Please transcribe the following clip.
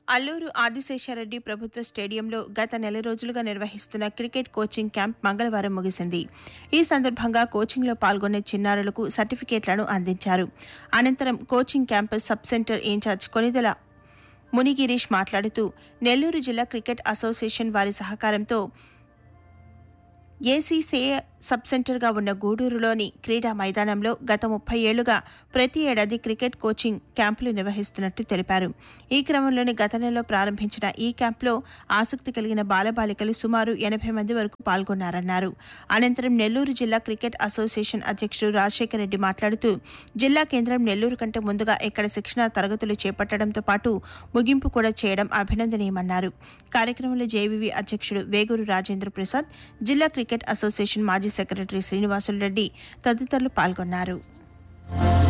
అల్లూరు ఆదిశేషారెడ్డి ప్రభుత్వ స్టేడియంలో గత నెల రోజులుగా నిర్వహిస్తున్న క్రికెట్ కోచింగ్ క్యాంప్ మంగళవారం ముగిసింది ఈ సందర్భంగా కోచింగ్లో పాల్గొనే చిన్నారులకు సర్టిఫికేట్లను అందించారు అనంతరం coaching campus sub center incharge Konidela Munigirish మాట్లాడుతూ నెల్లూరు జిల్లా క్రికెట్ అసోసియేషన్ వారి సహకారంతో ఏసీసే సబ్ సెంటర్గా ఉన్న గూడూరులోని క్రీడా మైదానంలో గత ముప్పై ఏళ్లుగా ప్రతి ఏడాది క్రికెట్ కోచింగ్ క్యాంపులు నిర్వహిస్తున్నట్టు తెలిపారు ఈ క్రమంలోనే గత నెలలో ప్రారంభించిన ఈ క్యాంపులో ఆసక్తి కలిగిన బాలబాలికలు సుమారు ఎనభై మంది వరకు పాల్గొన్నారన్నారు అనంతరం నెల్లూరు జిల్లా క్రికెట్ అసోసియేషన్ అధ్యక్షుడు రాజశేఖర రెడ్డి మాట్లాడుతూ జిల్లా కేంద్రం నెల్లూరు కంటే ముందుగా ఇక్కడ శిక్షణ తరగతులు చేపట్టడంతో పాటు ముగింపు కూడా చేయడం అభినందనీయమన్నారు కార్యక్రమంలో జేవీవీ అధ్యక్షుడు వేగూరు రాజేంద్ర ప్రసాద్ జిల్లా క్రికెట్ అసోసియేషన్ మాజీ సెక్రటరీ శ్రీనివాసులు రెడ్డి తదితరులు పాల్గొన్నారు